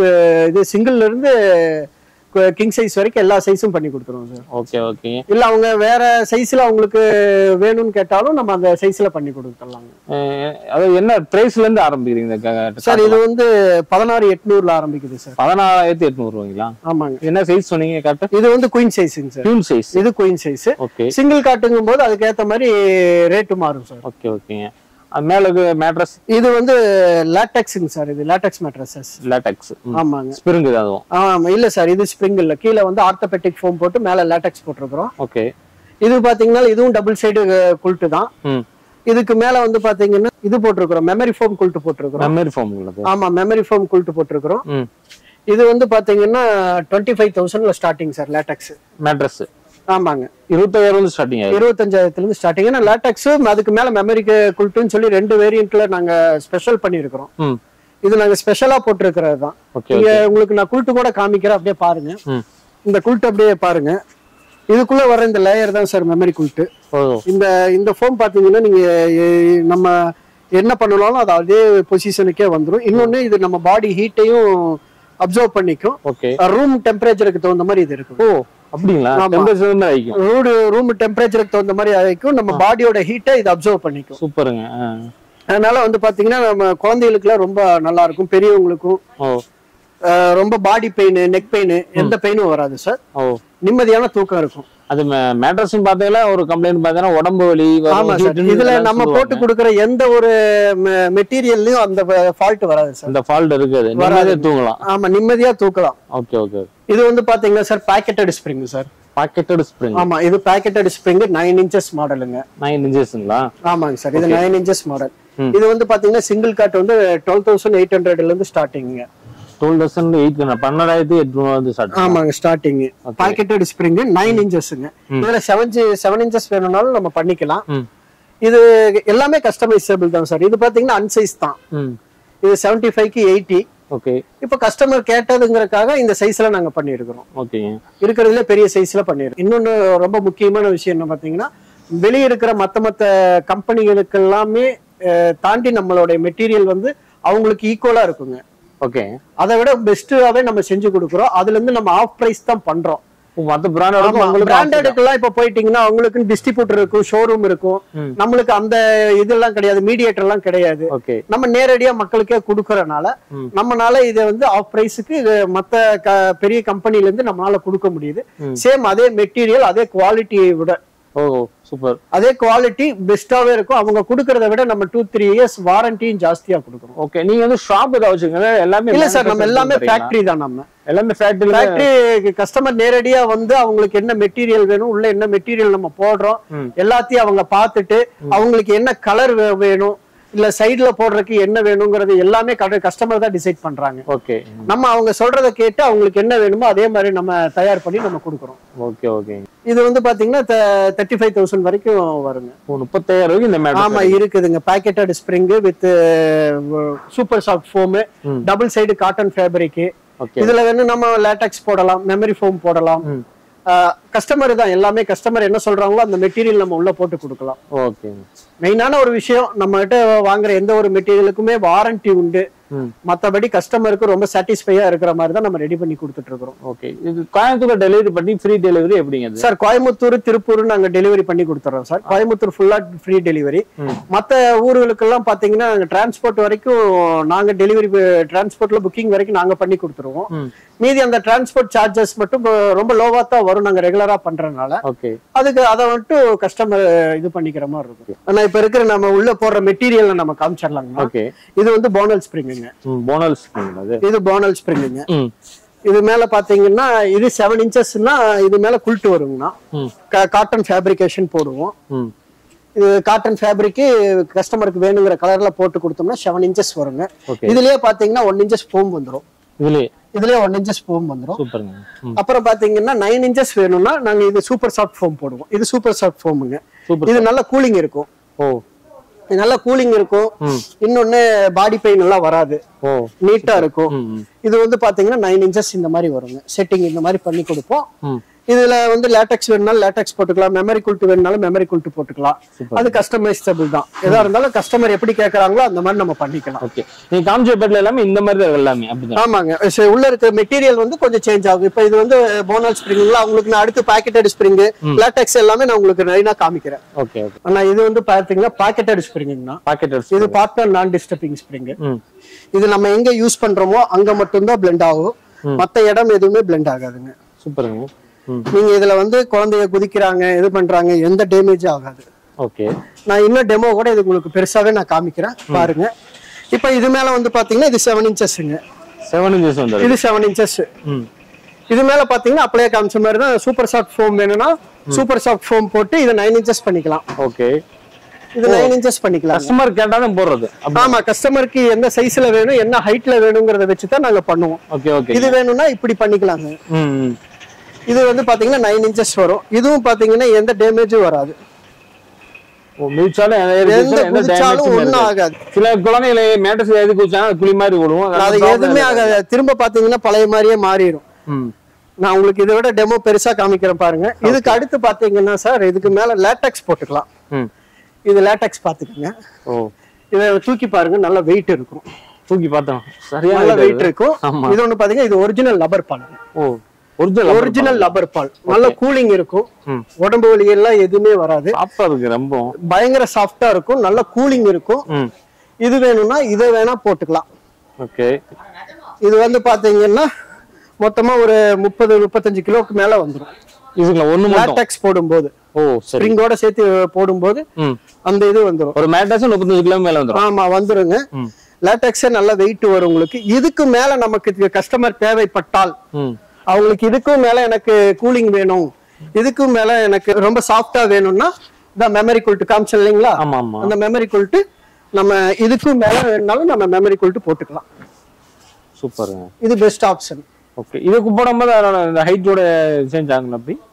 Speaker 2: இது சிங்கிள்ல இருந்து கிங் சைஸ் வரைக்கும் எல்லா சைஸும் பண்ணி கொடுத்துருவோம் சார்
Speaker 1: ஓகே ஓகே
Speaker 2: இல்ல அவங்க வேற சைஸ்ல அவங்களுக்கு வேணும்னு கேட்டாலும் நம்ம அந்த சைஸ்ல பண்ணி கொடுத்துடலாங்க
Speaker 1: அதாவது என்ன பிரைஸ்ல இருந்து ஆரம்பிக்கிறீங்க இந்த க-
Speaker 2: சார் இது வந்து பதினாறு எட்நூறுல ஆரம்பிக்குது சார்
Speaker 1: பதினாறாயிரத்தி எட்நூறு ரூபாய்ங்களா
Speaker 2: ஆமாங்க
Speaker 1: என்ன சைஸ் சொன்னீங்க கரெக்டா
Speaker 2: இது வந்து குயின் சைஸுங்க சார்
Speaker 1: டியூன் சைஸ்
Speaker 2: இது குயின் சைஸ்
Speaker 1: ஓகே
Speaker 2: சிங்கிள் காட்டுங்கும் போது அதுக்கேத்த மாதிரி ரேட்டு மாறும் சார்
Speaker 1: ஓகே ஓகேங்க அது மேல மேட்ரஸ்
Speaker 2: இது வந்து லேட்டெக்ஸுங்க சார் இது லேட்டெக்ஸ் மேட்ரஸஸ்
Speaker 1: லேட்டக்ஸ்
Speaker 2: ஆமாங்க
Speaker 1: ஸ்பிரிங் அதுவும்
Speaker 2: ஆமா இல்ல சார் இது ஸ்ப்ரிங் இல்ல கீழே வந்து ஆர்த்தோபெட்டிக் ஃபோம் போட்டு மேல லேட்டெக்ஸ் போட்டிருக்கிறோம்
Speaker 1: ஓகே
Speaker 2: இது பாத்தீங்கன்னா இதுவும் டபுள் சைடு குல்ட்டு தான்
Speaker 1: ம்
Speaker 2: இதுக்கு மேல வந்து பாத்தீங்கன்னா இது போட்டிருக்கிறோம் மெமரி ஃபோம் குல்ட்டு போட்டிருக்கிறோம்
Speaker 1: மெமரி ஃபார்ம் உள்ளது
Speaker 2: ஆமா மெமரி ஃபோம் குல்ட்டு போட்டிருக்கிறோம்
Speaker 1: ம்
Speaker 2: இது வந்து பாத்தீங்கன்னா டுவெண்ட்டி ஃபைவ் தௌசண்ட்ல ஸ்டார்டிங் சார் லேட்டெக்ஸ்
Speaker 1: மேட்ரஸ்
Speaker 2: ஆமாங்க
Speaker 1: இருபத்தாயிரம் வந்து ஸ்டார்டிங் ஆயிடும்
Speaker 2: இருபத்தஞ்சாயிரத்துல இருந்து ஸ்டார்டிங் ஏன்னா லேட்டெக்ஸ் அதுக்கு மேல மெமரி குல்ட்டுன்னு சொல்லி ரெண்டு வேரியன்ட்ல நாங்க ஸ்பெஷல் பண்ணியிருக்கிறோம்
Speaker 1: ம்
Speaker 2: இது நாங்க ஸ்பெஷலா போட்டிருக்கிறது தான்
Speaker 1: ஓகே
Speaker 2: இங்க உங்களுக்கு நான் குல்ட்டு கூட காமிக்கிறேன் அப்படியே பாருங்க
Speaker 1: ம்
Speaker 2: இந்த குல்ட் அப்படியே பாருங்க இதுக்குள்ள வர இந்த லேயர் தான் சார் மெமரி குல்ட்டு
Speaker 1: ஓ
Speaker 2: இந்த இந்த ஃபோம் பாத்தீங்கன்னா நீங்க எ- நம்ம என்ன பண்ணனாலும் அது அதே பொசிஷனுக்கே வந்துரும் இன்னொன்னு இது நம்ம பாடி ஹீட்டையும் அப்சர்வ் பண்ணிக்கும்
Speaker 1: ஓகே
Speaker 2: ரூம் டெம்பரேச்சருக்கு தகுந்த மாதிரி இது இருக்கும்
Speaker 1: ஓ அப்படிங்களா
Speaker 2: ஆமா.
Speaker 1: டெம்பரேச்சர் வந்து ஆயிக்கும்
Speaker 2: ரூடு ரூம் டெம்பரேச்சருக்கு தகுந்த மாதிரி ஆயிக்கும் நம்ம பாடியோட ஹீட்டை இது அப்சர்வ் பண்ணிக்கும்
Speaker 1: சூப்பருங்க ஆ.
Speaker 2: அதனால வந்து பாத்தீங்கன்னா நம்ம குழந்தைகளுக்குலாம் ரொம்ப நல்லா இருக்கும் பெரியவங்களுக்கும்
Speaker 1: ஓ
Speaker 2: அஹ், ரொம்ப பாடி பெயின் நெக் பெயின் எந்த பெயினும் வராது சார்
Speaker 1: ஓ
Speaker 2: நிம்மதியான தூக்கம் இருக்கும்
Speaker 1: அது மேட்ரஸ் பாத்தீங்கன்னா ஒரு கம்ப்ளைண்ட் பாத்தீங்கன்னா உடம்பு வலி வரும்,
Speaker 2: ஆமா சார்
Speaker 1: heat ன்னு
Speaker 2: இதுல
Speaker 1: இதெல்லாம்
Speaker 2: நம்ம
Speaker 1: சொல்லுவாங்க.
Speaker 2: போட்டு கொடுக்குற எந்த ஒரு மெட்டீரியல்லையும் அந்த ஃபால்ட் வராது சார்
Speaker 1: அந்த ஃபால்ட் இருக்குது
Speaker 2: வராது.
Speaker 1: நிம்மதியா தூங்கலாம்
Speaker 2: ஆமா நிம்மதியா தூக்கலாம்
Speaker 1: ஓகே ஓகே
Speaker 2: இது வந்து பாத்தீங்கன்னா sir pocketed spring sir
Speaker 1: pocketed spring
Speaker 2: ஆமா இது பேக்கெட்டட் ஸ்ப்ரிங் நைன் இன்ச்சஸ் மாடலுங்க
Speaker 1: நைன் இன்ச்சஸ்ங்களா
Speaker 2: ஆமாங்க சார் இது நைன் இன்ச்சஸ் மாடல்
Speaker 1: ம்.
Speaker 2: இது வந்து பாத்தீங்கன்னா சிங்கிள் காட் வந்து டுவெல் தௌசண்ட் எயிட் ஹண்ட்ரட்ல இருந்து ஸ்டார்டிங்க
Speaker 1: டுவெல் தௌசண்ட் எயிட் பன்னெண்டாயிரத்தி எட்நூறு வந்து ஸ்டார்ட்
Speaker 2: ஆமாங்க ஸ்டார்டிங் பேக்கெட்டட் ஸ்ப்ரிங் நைன் இன்ச்சஸ்ங்க இதுல செவன் செவன் இன்ச்சஸ் வேணும்னாலும் நம்ம பண்ணிக்கலாம்
Speaker 1: ம்
Speaker 2: இது எல்லாமே கஸ்டமைசபிள் தான் சார் இது பாத்தீங்கன்னா அன்சைஸ் தான்
Speaker 1: ம்
Speaker 2: இது செவன்டி ஃபைவ்க்கு எயிட்டி
Speaker 1: ஓகே
Speaker 2: இப்போ கஸ்டமர் கேட்டதுங்கிறதுக்காக இந்த சைஸ்ல நாங்க பண்ணியிருக்கிறோம்
Speaker 1: ஓகேங்க
Speaker 2: இருக்கிறதுல பெரிய சைஸ்ல பண்ணிருக்கோம் இன்னொன்னு ரொம்ப முக்கியமான விஷயம் என்ன பாத்தீங்கன்னா வெளியே இருக்கிற மத்த மத்த கம்பெனிகளுக்கு எல்லாமே அஹ், தாண்டி நம்மளுடைய மெட்டீரியல் வந்து அவங்களுக்கு ஈக்குவலா இருக்குங்க
Speaker 1: ஓகே
Speaker 2: அதை விட பெஸ்ட்டாவே நம்ம செஞ்சு கொடுக்குறோம் அதுல இருந்து நம்ம ஆஃப் பிரைஸ் தான் பண்றோம்
Speaker 1: மத்த பிராண்டோட உங்களுக்கு
Speaker 2: பிராண்டடுக்கெல்லாம் இப்ப போயிட்டீங்கன்னா அவங்களுக்கு டிஸ்ட்ரிபியூட்டர் இருக்கும் ஷோரூம் இருக்கும்
Speaker 1: ம்.
Speaker 2: நம்மளுக்கு அந்த இதெல்லாம் கிடையாது மீடியேட்டர் எல்லாம் கிடையாது
Speaker 1: ஓகே
Speaker 2: நம்ம நேரடியா மக்களுக்கே கொடுக்கறனால
Speaker 1: ம்.
Speaker 2: நம்மனால இதை வந்து ஆஃப் பிரைஸுக்கு இது மத்த க- பெரிய கம்பெனில இருந்து நம்மளால கொடுக்க முடியுது
Speaker 1: ம்.
Speaker 2: சேம் அதே மெட்டீரியல் அதே குவாலிட்டியை விட
Speaker 1: ஓ சூப்பர்
Speaker 2: அதே குவாலிட்டி பெஸ்டாவே இருக்கும் அவங்க கொடுக்கறத விட நம்ம டூ த்ரீ இயர்ஸ் வாரண்டியும் ஜாஸ்தியா கொடுக்குறோம்
Speaker 1: ஓகே நீங்க வந்து ஷாப் ஏதாவது வச்சுக்கோங்க எல்லாமே
Speaker 2: இல்ல சார் நம்ம எல்லாமே
Speaker 1: manufacturing
Speaker 2: ஃபேக்டரி தான் நம்ம
Speaker 1: பண்றீங்களா? எல்லாமே ஃபேக்டரி
Speaker 2: ஃபேக்டரி கஸ்டமர் நேரடியா வந்து அவங்களுக்கு என்ன மெட்டீரியல் வேணும் உள்ள என்ன மெட்டீரியல் நம்ம போடுறோம்
Speaker 1: ம்.
Speaker 2: எல்லாத்தையும் அவங்க பார்த்துட்டு அவங்களுக்கு என்ன கலர் வேணும் இல்ல சைடுல போடுறதுக்கு என்ன வேணுங்கிறது எல்லாமே கஸ்டமர் தான் டிசைட் பண்றாங்க
Speaker 1: ஓகே
Speaker 2: நம்ம அவங்க சொல்றத கேட்டு அவங்களுக்கு என்ன வேணுமோ அதே மாதிரி நம்ம தயார் பண்ணி நம்ம கொடுக்குறோம்
Speaker 1: ஓகே ஓகே
Speaker 2: இது வந்து பாத்தீங்கன்னா தேர்ட்டி ஃபைவ் தௌசண்ட் வரைக்கும் வருங்க
Speaker 1: முப்பத்தாயிரம் ரூபாய்க்கு இந்த மேடம்
Speaker 2: ஆமா இருக்குதுங்க pocketed spring with super soft foam
Speaker 1: ம்.
Speaker 2: Double side cotton fabric
Speaker 1: okay
Speaker 2: இதுல வேணும் நம்ம லேட்டக்ஸ் போடலாம் மெமரி ஃபோம் போடலாம்
Speaker 1: ம்.
Speaker 2: கஸ்டமர் தான் எல்லாமே கஸ்டமர் என்ன சொல்றாங்களோ அந்த மெட்டீரியல் நம்ம உள்ள போட்டு கொடுக்கலாம்
Speaker 1: ஓகே
Speaker 2: மெயினான ஒரு விஷயம் நம்ம கிட்ட வாங்குற எந்த ஒரு மெட்டீரியலுக்குமே வாரண்டி உண்டு
Speaker 1: ம்
Speaker 2: மத்தபடி கஸ்டமருக்கு ரொம்ப சாட்டிஸ்ஃபையா இருக்கிற மாதிரி தான் நம்ம ரெடி பண்ணி கொடுத்துட்டு இருக்கிறோம்
Speaker 1: ஓகே இது கோயம்புத்தூர் டெலிவரி பண்ணி ஃப்ரீ டெலிவரி எப்படிங்க அது
Speaker 2: சார் கோயம்புத்தூர் திருப்பூர் நாங்க டெலிவரி பண்ணி கொடுத்துறோம் சார் கோயம்புத்தூர் ஃபுல்லா ஃப்ரீ டெலிவரி
Speaker 1: ம்.
Speaker 2: மத்த ஊர்களுக்கெல்லாம் பாத்தீங்கன்னா டிரான்ஸ்போர்ட் வரைக்கும் நாங்க டெலிவரி டிரான்ஸ்போர்ட்ல புக்கிங் வரைக்கும் நாங்க பண்ணி கொடுத்துருவோம்
Speaker 1: ம்
Speaker 2: மீதி அந்த டிரான்ஸ்போர்ட் சார்ஜஸ் மட்டும் கொ- ரொம்ப லோவா தான் வரும் நாங்க ரெகுலரா பண்றதுனால
Speaker 1: ஓகே
Speaker 2: அதுக்கு அதை மட்டும் கஸ்டமர் இது பண்ணிக்கிற மாதிரி இருக்கும் ஆனா இப்ப இருக்கிற நம்ம உள்ள போடுற மெட்டீரியல் நம்ம காமிச்சிடலாங்க
Speaker 1: ஓகே
Speaker 2: இது வந்து போனல் ஸ்ப்ரிங்குங்க
Speaker 1: ம் போனல் அது
Speaker 2: இது போனல் ஸ்ப்ரிங்குங்க
Speaker 1: ம்
Speaker 2: இது மேல பாத்தீங்கன்னா இது செவன் இன்ச்சஸ்னா இது மேல குல்ட்டு வருங்கண்ணா
Speaker 1: ம்
Speaker 2: காட்டன் ஃபேப்ரிகேஷன் போடுவோம்
Speaker 1: ம்
Speaker 2: இது காட்டன் ஃபேப்ரிக்கு கஸ்டமருக்கு வேணுங்கிற கலர்ல போட்டு கொடுத்தோம்னா செவன் இன்ச்சஸ் வருங்க
Speaker 1: ஓகே
Speaker 2: இதுலயே பாத்தீங்கன்னா ஒன் இன்ச்சஸ் ஃபோம் வந்துரும்
Speaker 1: இதுலயே
Speaker 2: இதுலயே ஒன் இன்ச்சஸ் ஃபோம் வந்துரும்
Speaker 1: சூப்பருங்க ம்
Speaker 2: அப்புறம் பாத்தீங்கன்னா நைன் இன்ச்சஸ் வேணும்னா நாங்க இது சூப்பர் சாஃப்ட் ஃபோம் போடுவோம் இது சூப்பர் சாஃப்ட் ஃபோமுங்க
Speaker 1: சூப்பர்
Speaker 2: இது நல்ல கூலிங் இருக்கும்
Speaker 1: ஓ
Speaker 2: இது நல்ல கூலிங் இருக்கும்
Speaker 1: ம்
Speaker 2: இன்னொன்னு பாடி பெயின் எல்லாம் வராது
Speaker 1: ஓ
Speaker 2: நீட்டா இருக்கும்
Speaker 1: ம் ம்
Speaker 2: இது வந்து பாத்தீங்கன்னா நைன் இன்ச்சஸ் இந்த மாதிரி வருங்க செட்டிங் இந்த மாதிரி பண்ணி கொடுப்போம்
Speaker 1: ம்
Speaker 2: இதுல வந்து லேட்டக்ஸ் வேணும்னாலும் லேட்டக்ஸ் போட்டுக்கலாம் மெமரி குல்ட்டு வேணும்னாலும் மெமரி குல்ட்டு போட்டுக்கலாம்
Speaker 1: Super.
Speaker 2: அது கஸ்டமைசபிள் தான் எதா இருந்தாலும் கஸ்டமர் எப்படி கேக்குறாங்களோ அந்த மாதிரி நம்ம பண்ணிக்கலாம்
Speaker 1: ஓகே நீங்க காமிச்ச பேட்ல எல்லாமே இந்த மாதிரி தான் இருக்கு எல்லாமே அப்படிதான்
Speaker 2: ஆமாங்க சரி, உள்ள இருக்க மெட்டீரியல் வந்து கொஞ்சம் சேஞ்ச் ஆகும் இப்போ இது வந்து போனல் ஸ்ப்ரிங்ல உங்களுக்கு நான் அடுத்து பாக்கெட்டட் ஸ்ப்ரிங் லேட்டக்ஸ் எல்லாமே நான் உங்களுக்கு லைனா காமிக்கிறேன்
Speaker 1: ஓகே ஓகே
Speaker 2: ஆனா இது வந்து பாத்தீங்கன்னா பாக்கெட்டட் ஸ்ப்ரிங்னா
Speaker 1: பாக்கெட்
Speaker 2: இது பார்ட்னர் நான் டிஸ்டர்பிங் ஸ்ப்ரிங்
Speaker 1: ம்
Speaker 2: இது நம்ம எங்க யூஸ் பண்றோமோ அங்க மட்டும்தான் blend ஆகும் மத்த இடம் எதுவுமே blend ஆகாதுங்க
Speaker 1: சூப்பருங்க ம்
Speaker 2: நீங்க இதுல வந்து குழந்தைய குதிக்கிறாங்க இது பண்றாங்க எந்த டேமேஜும் ஆகாது
Speaker 1: ஓகே
Speaker 2: நான் இன்னும் டெமோ கூட இது உங்களுக்கு பெருசாவே நான் காமிக்கிறேன் பாருங்க இப்போ இது மேல வந்து பாத்தீங்கன்னா இது செவன் இன்ச்சஸ்ங்க
Speaker 1: செவன் இன்ச்சஸ் வந்துருக்கு
Speaker 2: இது செவன் இன்ச்சஸ்
Speaker 1: ம்
Speaker 2: இது மேல பாத்தீங்கன்னா அப்படியே காமிச்ச மாதிரி தான் சூப்பர் சாஃப்ட் ஃபோம் வேணும்னா சூப்பர் சாஃப்ட் ஃபோம் போட்டு இதை நைன் இன்ச்சஸ் பண்ணிக்கலாம்
Speaker 1: ஓகே
Speaker 2: இது நைன் இன்ச்சஸ் பண்ணிக்கலாம்
Speaker 1: கஸ்டமர் கேட்டாதான் போடுறது
Speaker 2: ஆமா கஸ்டமருக்கு எந்த சைஸ்ல வேணும் என்ன ஹைட்ல வேணுங்கிறத வச்சு தான் நாங்க பண்ணுவோம்
Speaker 1: ஓகே ஓகே
Speaker 2: இது வேணும்னா இப்படி பண்ணிக்கலாங்க
Speaker 1: ம் ம்
Speaker 2: இது வந்து பாத்தீங்கன்னா நைன் இன்ச்சஸ் வரும் இதுவும் பாத்தீங்கன்னா எந்த டேமேஜும் வராது
Speaker 1: ஓ மிதிச்சாலும் எந்த
Speaker 2: எந்த
Speaker 1: எந்த
Speaker 2: குதிச்சாலும்
Speaker 1: டேமேஜும்
Speaker 2: ஒண்ணும் ஆகாது
Speaker 1: சில குழந்தைகளை மேட்டஸ் எது குதிச்சாலும் குழி மாதிரி விடுவோம்
Speaker 2: அது எதுவுமே ஆகாது திரும்ப பாத்தீங்கன்னா பழைய மாதிரியே மாறிடும்
Speaker 1: ம்
Speaker 2: நான் உங்களுக்கு இதை விட டெமோ பெருசா காமிக்கிறேன் பாருங்க இதுக்கு அடுத்து பாத்தீங்கன்னா சார் இதுக்கு மேல லேட்டக்ஸ் போட்டுக்கலாம்
Speaker 1: ம்
Speaker 2: இது லேட்டக்ஸ் பாத்துக்கோங்க
Speaker 1: ஓ
Speaker 2: இதை தூக்கி பாருங்க நல்ல வெயிட் இருக்கும்
Speaker 1: தூக்கி பார்த்தோம் சரியா
Speaker 2: நல்ல வெயிட் இருக்கும்
Speaker 1: ஆமா.
Speaker 2: இது ஒண்ணு பாத்தீங்கன்னா இது original rubber ball
Speaker 1: oh original
Speaker 2: original rubber ball நல்ல கூலிங் இருக்கும்
Speaker 1: ம்
Speaker 2: உடம்பு வலி எல்லாம் எதுவுமே வராது
Speaker 1: சாப்பிட்டா இருக்கு ரொம்ப
Speaker 2: பயங்கர சாஃப்டா இருக்கும் நல்ல கூலிங் இருக்கும்
Speaker 1: ம்
Speaker 2: இது வேணும்னா இதை வேணா போட்டுக்கலாம்
Speaker 1: ஓகே
Speaker 2: இது வந்து பாத்தீங்கன்னா மொத்தமா ஒரு முப்பது முப்பத்தஞ்சு கிலோக்கு மேல வந்துடும்
Speaker 1: இதுல ஒண்ணு மட்டும்
Speaker 2: லேட்டக்ஸ் போடும்போது
Speaker 1: ஓ சரி
Speaker 2: ஸ்ப்ரிங்கோட சேர்த்து போடும்போது
Speaker 1: ம்
Speaker 2: அந்த இது வந்துடும்
Speaker 1: ஒரு மேட்டஸ் முப்பத்தஞ்சு கிலோ மேல வந்துடும்
Speaker 2: ஆமா வந்துருங்க
Speaker 1: ம்
Speaker 2: லேட்டக்ஸே நல்ல வெயிட் வரும் உங்களுக்கு இதுக்கு மேல நமக்கு கஸ்டமர் தேவைப்பட்டால்
Speaker 1: ம்
Speaker 2: அவங்களுக்கு இதுக்கும் மேல எனக்கு கூலிங் வேணும் இதுக்கும் மேல எனக்கு ரொம்ப சாஃப்டா வேணும்னா இந்த மெமரி குல்ட்டு காமிச்சேன் இல்லைங்களா
Speaker 1: ஆமா ஆமா
Speaker 2: அந்த மெமரி குல்ட்டு நம்ம இதுக்கும் மேல வேணும்னாலும் நம்ம மெமரி குல்ட்டு போட்டுக்கலாம்
Speaker 1: சூப்பருங்க
Speaker 2: இது பெஸ்ட் ஆப்ஷன்
Speaker 1: ஓகே இதுக்கு போடும்போது அதோட இந்த ஹைட்டோட சேஞ்ச் ஆகுங்களா அப்படி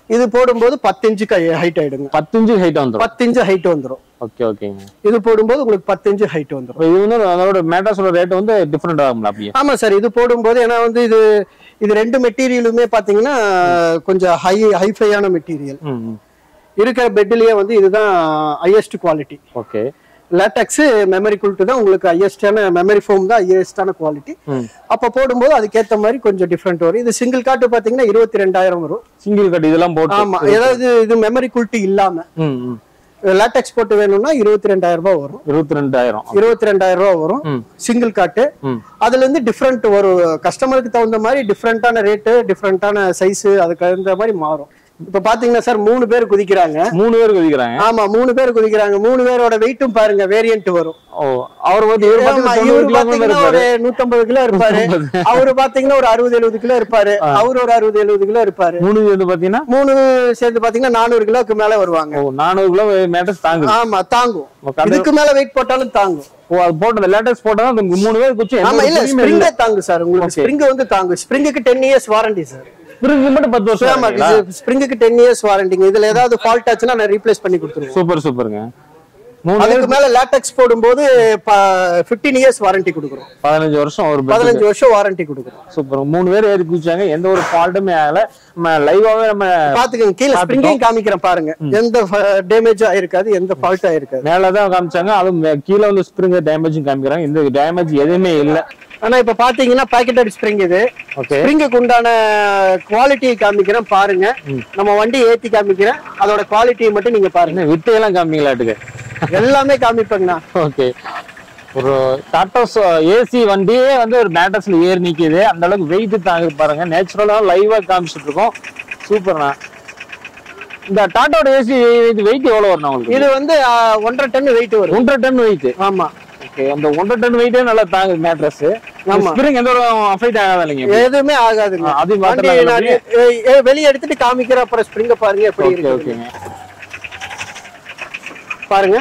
Speaker 2: இது போடும்போது பத்து இன்ச்சுக்கு ஹைட் ஆயிடுங்க
Speaker 1: பத்து இன்ச்சு ஹைட் வந்துடும்
Speaker 2: பத்து இன்ச்சு ஹைட் வந்துரும்
Speaker 1: ஓகே ஓகேங்க
Speaker 2: இது போடும்போது உங்களுக்கு பத்து இன்ச்சு ஹைட் வந்துரும்
Speaker 1: இப்போ இது வந்து அதோட மேட்ரஸோட ரேட் வந்து டிஃப்ரெண்ட் ஆகும்ல அப்படியே
Speaker 2: ஆமா சார் இது போடும்போது ஏன்னா வந்து இது இது ரெண்டு மெட்டீரியலுமே பாத்தீங்கன்னா கொஞ்சம் ஹை ஹைஃபையான மெட்டீரியல்
Speaker 1: ம் ம்.
Speaker 2: இருக்கிற பெட்லயே வந்து இதுதான் highest quality
Speaker 1: okay
Speaker 2: latex memory quilt தான் உங்களுக்கு ஹையஸ்டான மெமரி ஃபோம் தான் ஹையஸ்டான குவாலிட்டி
Speaker 1: ம்
Speaker 2: அப்ப போடும்போது அதுக்கேத்த மாதிரி கொஞ்சம் டிஃப்ரெண்ட் வரும் இது சிங்கிள் காட்டு பாத்தீங்கன்னா இருபத்தி ரெண்டாயிரம் வரும்
Speaker 1: சிங்கிள் கட் இதெல்லாம் போட்டு
Speaker 2: ஆமா ஏதாவது இது மெமரி குல்ட்டு இல்லாம
Speaker 1: ம் ம்
Speaker 2: லேட்டக்ஸ் போட்டு வேணும்னா இருபத்தி ரெண்டாயிரம் ரூபாய் வரும்
Speaker 1: இருபத்தி ரெண்டாயிரம்
Speaker 2: இருபத்தி ரெண்டாயிரம் ரூபாய் வரும்
Speaker 1: ம்
Speaker 2: சிங்கிள் காட்டு
Speaker 1: ம்
Speaker 2: அதுல இருந்து டிஃப்ரெண்ட் ஒரு கஸ்டமருக்கு தகுந்த மாதிரி டிஃப்ரெண்டான ரேட்டு டிஃப்ரெண்டான சைஸ் அதுக்கு தகுந்த மாதிரி மாறும் இப்ப பாத்தீங்கன்னா சார் மூணு பேர் குதிக்கிறாங்க
Speaker 1: மூணு பேர் குதிக்கிறாங்க
Speaker 2: ஆமா மூணு பேர் குதிக்கிறாங்க மூணு பேரோட வெயிட்டும் பாருங்க வேரியன்ட் வரும்
Speaker 1: ஓ அவர் வந்து இவர்
Speaker 2: ஆமா,
Speaker 1: மட்டும்
Speaker 2: இவரு
Speaker 1: தொண்ணூறு கிலோ
Speaker 2: பாத்தீங்கன்னா ஒரு நூத்தம்பது கிலோ இருப்பாரு அவரு பாத்தீங்கன்னா ஒரு அறுபது எழுபது கிலோ இருப்பாரு அவரு ஒரு அறுபது எழுபது கிலோ இருப்பாரு
Speaker 1: மூணு வந்து பாத்தீங்கன்னா
Speaker 2: மூணு சேர்ந்து பாத்தீங்கன்னா நானூறு கிலோக்கு மேல வருவாங்க
Speaker 1: ஓ நானூறு கிலோ மேட்டர்ஸ் தாங்குது
Speaker 2: ஆமா தாங்கும்
Speaker 1: ஓகே, அந்த-
Speaker 2: இதுக்கு மேல வெயிட் போட்டாலும் தாங்கும்
Speaker 1: ஓ அது போட்டு அந்த லேட்டஸ்ட் போட்டா அந்த மூணு பேர் குச்சி
Speaker 2: ஆமா இல்ல
Speaker 1: எந்த
Speaker 2: ஸ்ப்ரிங் தாங்கு சார் உங்களுக்கு ஸ்ப்ரிங் வந்து தாங்கும் ஸ்ப்ரிங்குக்கு ten years warranty sir
Speaker 1: spring மட்டும் பத்து வருஷம்
Speaker 2: ஆமா ஸ்ப்ரிங்குக்கு டென் இயர்ஸ் வாரண்டிங்க இதுல ஏதாவது ஃபால்ட் ஆச்சுன்னா நான் ரீப்ளேஸ் பண்ணி கொடுத்துருவேன்
Speaker 1: சூப்பர் சூப்பருங்க மூணு
Speaker 2: அதுக்கு மேல லேட்டக்ஸ் போடும்போது பிப்டீன் இயர்ஸ் வாரண்டி கொடுக்குறோம்
Speaker 1: பதினஞ்சு வருஷம் ஒரு bed.
Speaker 2: பதினஞ்சு வருஷம் வாரண்டி கொடுக்குறோம்
Speaker 1: சூப்பர் மூணு பேர் ஏறி குதிச்சாங்க எந்த ஒரு ஃபால்ட்டுமே ஆகல நம்ம லைவாவே நம்ம
Speaker 2: பாத்துக்கங்க கீழே ஸ்ப்ரிங்கையும் காமிக்கிறேன் பாருங்க எந்த டேமேஜ் ஆயிருக்காது எந்த ஃபால்ட் ஆயிருக்காது
Speaker 1: மேலதான் காமிச்சாங்க அதுவும் மே- கீழே வந்து ஸ்ப்ரிங் டேமேஜும் காமிக்கிறாங்க இந்த டேமேஜ் எதுவுமே இல்ல
Speaker 2: ஆனா இப்ப பாத்தீங்கன்னா பாக்கெட்டட் ஸ்ப்ரிங் இது
Speaker 1: ஓகே
Speaker 2: ஸ்ப்ரிங்குக்கு உண்டான குவாலிட்டியை காமிக்கிறேன் பாருங்க நம்ம வண்டி ஏத்தி காமிக்கிறேன் அதோட குவாலிட்டியை மட்டும் நீங்க பாருங்க
Speaker 1: என்ன வித்தையெல்லாம் காமிங்களாட்டுக்கு
Speaker 2: எல்லாமே காமிப்பேங்கண்ணா
Speaker 1: ஓகே ஒரு டாடா ஏசி வண்டியே வந்து ஒரு மேட்டர்ஸ்ல ஏறி நிக்குது அந்த அளவுக்கு வெயிட் தாங்குது பாருங்க நேச்சுரலா லைவா காமிச்சிட்டு இருக்கோம் சூப்பர்ண்ணா இந்த டாட்டாவோட ஏசி வெயிட் எவ்வளவு வரும் உங்களுக்கு
Speaker 2: இது வந்து ஆ, ஒன்றரை டன் வெயிட் வரும்
Speaker 1: ஒன்றரை டன் வெயிட்
Speaker 2: ஆமா
Speaker 1: ஓகே அந்த ஒன்றரை டன் வெயிட்டே நல்லா தாங்குது மேட்ரஸ்
Speaker 2: ஆமா.
Speaker 1: ஸ்ப்ரிங் எந்த ஒரு அஃபைட் ஆகாத இல்லைங்க
Speaker 2: எதுவுமே ஆகாதுங்க
Speaker 1: அது
Speaker 2: வண்டி
Speaker 1: மாத்திரம்
Speaker 2: நான் ஏ- ஏ- வெளிய எடுத்துட்டு காமிக்கிறேன் அப்புறம் ஸ்ப்ரிங்க பாருங்க எப்படி
Speaker 1: ஓகே
Speaker 2: இருக்கு
Speaker 1: ஓகேங்க
Speaker 2: பாருங்க